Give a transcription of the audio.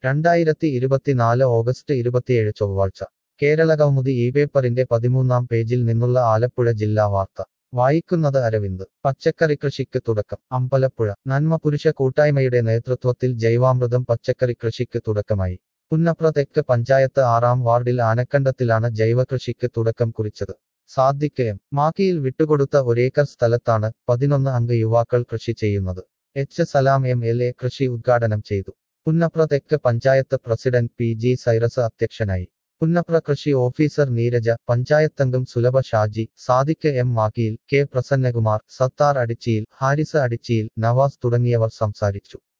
രണ്ടായിരത്തി ഇരുപത്തിനാല് ഓഗസ്റ്റ് ഇരുപത്തിയേഴ് ചൊവ്വാഴ്ച കേരളകൗമുദി ഈ പേപ്പറിന്റെ പതിമൂന്നാം പേജിൽ നിന്നുള്ള ആലപ്പുഴ ജില്ലാ വാർത്ത വായിക്കുന്നത് അരവിന്ദ് പച്ചക്കറി കൃഷിക്ക് തുടക്കം അമ്പലപ്പുഴ നന്മ പുരുഷ കൂട്ടായ്മയുടെ നേതൃത്വത്തിൽ ജൈവാമൃതം പച്ചക്കറി കൃഷിക്ക് തുടക്കമായി പുന്നപ്ര തെക്ക് പഞ്ചായത്ത് ആറാം വാർഡിൽ ആനക്കണ്ടത്തിലാണ് ജൈവകൃഷിക്ക് തുടക്കം കുറിച്ചത് സാദിഖ് എം മാക്കിയിൽ വിട്ടുകൊടുത്ത ഒരേക്കർ സ്ഥലത്താണ് പതിനൊന്ന് അംഗ യുവാക്കൾ കൃഷി ചെയ്യുന്നത് H Salam M L A കൃഷി ഉദ്ഘാടനം ചെയ്തു പുന്നപ്ര തെക്ക് panchayat president P G Cyrus അധ്യക്ഷനായി പുന്നപ്ര കൃഷി ഓഫീസർ നീരജ പഞ്ചായത്തംഗം സുലഭ ഷാജി സാദിഖ് എം മാക്കിയിൽ കെ പ്രസന്നകുമാർ സത്താർ അടിച്ചിയിൽ ഹാരിസ് അടിച്ചിയിൽ നവാസ് തുടങ്ങിയവർ സംസാരിച്ചു